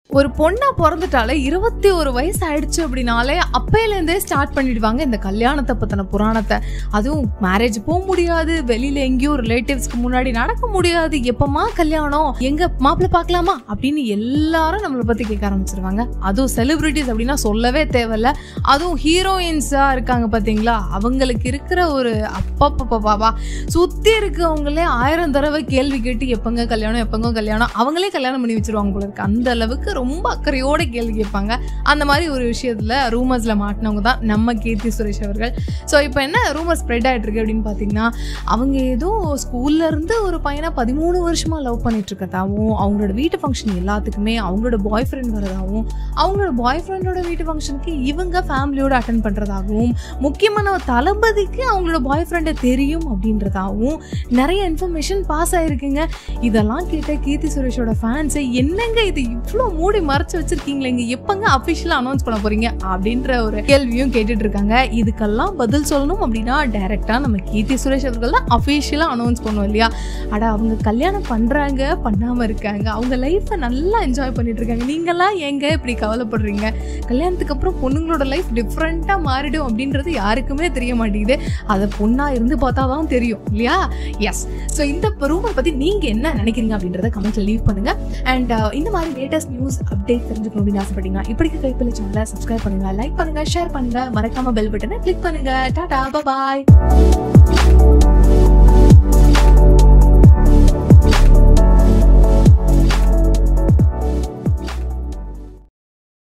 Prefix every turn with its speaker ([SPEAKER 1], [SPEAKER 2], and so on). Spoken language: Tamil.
[SPEAKER 1] ஒரு பொண்ணா பிறந்துட்டாலே இருபத்தி ஒரு வயசு ஆயிடுச்சு அப்படின்னாலே அப்பையிலேருந்தே ஸ்டார்ட் பண்ணிடுவாங்க இந்த கல்யாணத்தை பத்தின புராணத்தை அதுவும் மேரேஜ் போக முடியாது வெளியில எங்கேயும் ரிலேட்டிவ்ஸ்க்கு முன்னாடி நடக்க முடியாது எப்பமா கல்யாணம் எங்க மாப்பிள்ளை பார்க்கலாமா அப்படின்னு எல்லாரும் நம்மளை பத்தி கேட்க ஆரம்பிச்சிருவாங்க அதுவும் செலிபிரிட்டிஸ் அப்படின்னா சொல்லவே தேவையில்ல அதுவும் ஹீரோயின்ஸா இருக்காங்க பாத்தீங்களா அவங்களுக்கு இருக்கிற ஒரு அப்பப்பப்பா சுத்தி இருக்கவங்களே ஆயிரம் தடவை கேள்வி கேட்டு எப்பங்க கல்யாணம் எப்பங்க கல்யாணம் அவங்களே கல்யாணம் பண்ணி வச்சிருவாங்க போல இருக்கு அந்த அளவுக்கு ரொம்ப அக்கறையோட கேள்வி கேட்பாங்க அந்த மாதிரி ஒரு விஷயத்துல ரூமர்ஸ்ல மாட்டினவங்க தான் நம்ம கீர்த்தி சுரேஷ் அவர்கள் ஸோ இப்போ என்ன ரூமர் ஸ்ப்ரெட் ஆயிட்டு இருக்கு அப்படின்னு பார்த்தீங்கன்னா அவங்க ஏதோ ஸ்கூல்ல இருந்து ஒரு பையனை பதிமூணு வருஷமா லவ் பண்ணிட்டு இருக்கதாவும் அவங்களோட வீட்டு ஃபங்க்ஷன் எல்லாத்துக்குமே அவங்களோட பாய் ஃப்ரெண்ட் வரதாகவும் அவங்களோட பாய் ஃப்ரெண்டோட வீட்டு ஃபங்க்ஷனுக்கு இவங்க ஃபேமிலியோட அட்டன் பண்றதாகவும் முக்கியமான தளபதிக்கு அவங்களோட பாய் ஃப்ரெண்டை தெரியும் அப்படின்றதாகவும் நிறைய இன்ஃபர்மேஷன் பாஸ் ஆயிருக்குங்க இதெல்லாம் கேட்ட கீர்த்தி சுரேஷோட ஃபேன்ஸை என்னங்க இது இவ்வளோ மூடி மறைச்சு வச்சிருக்கீங்களே இங்க எப்பங்க அஃபிஷியலாக அனௌன்ஸ் பண்ண போறீங்க அப்படின்ற ஒரு கேள்வியும் கேட்டுட்டு இருக்காங்க இதுக்கெல்லாம் பதில் சொல்லணும் அப்படின்னா டைரக்டா நம்ம கீர்த்தி சுரேஷ் அவர்கள் தான் அஃபிஷியலாக அனௌன்ஸ் பண்ணுவோம் இல்லையா அட அவங்க கல்யாணம் பண்றாங்க பண்ணாம இருக்காங்க அவங்க லைஃப்பை நல்லா என்ஜாய் பண்ணிட்டு இருக்காங்க நீங்கெல்லாம் ஏங்க இப்படி கவலைப்படுறீங்க கல்யாணத்துக்கு அப்புறம் பொண்ணுங்களோட லைஃப் டிஃப்ரெண்ட்டாக மாறிடும் அப்படின்றது யாருக்குமே தெரிய மாட்டேங்குது அதை பொண்ணா இருந்து பார்த்தா தான் தெரியும் இல்லையா எஸ் ஸோ இந்த ரூமர் பத்தி நீங்க என்ன நினைக்கிறீங்க அப்படின்றத கமெண்ட்ல லீவ் பண்ணுங்க அண்ட் இந்த மாதிரி லேட்டஸ்ட் நியூஸ் அப்டேட் தெரிஞ்சுக்கணும் அப்படின்னு ஆசைப்பட்டீங்கன்னா இப்படிக்கு கைப்பள்ளி சேனலை சப்ஸ்கிரைப் பண்ணுங்க லைக் பண்ணுங்க ஷேர் பண்ணுங்க மறக்காம பெல் பட்டனை கிளிக் பண்ணுங்க டாடா பாய்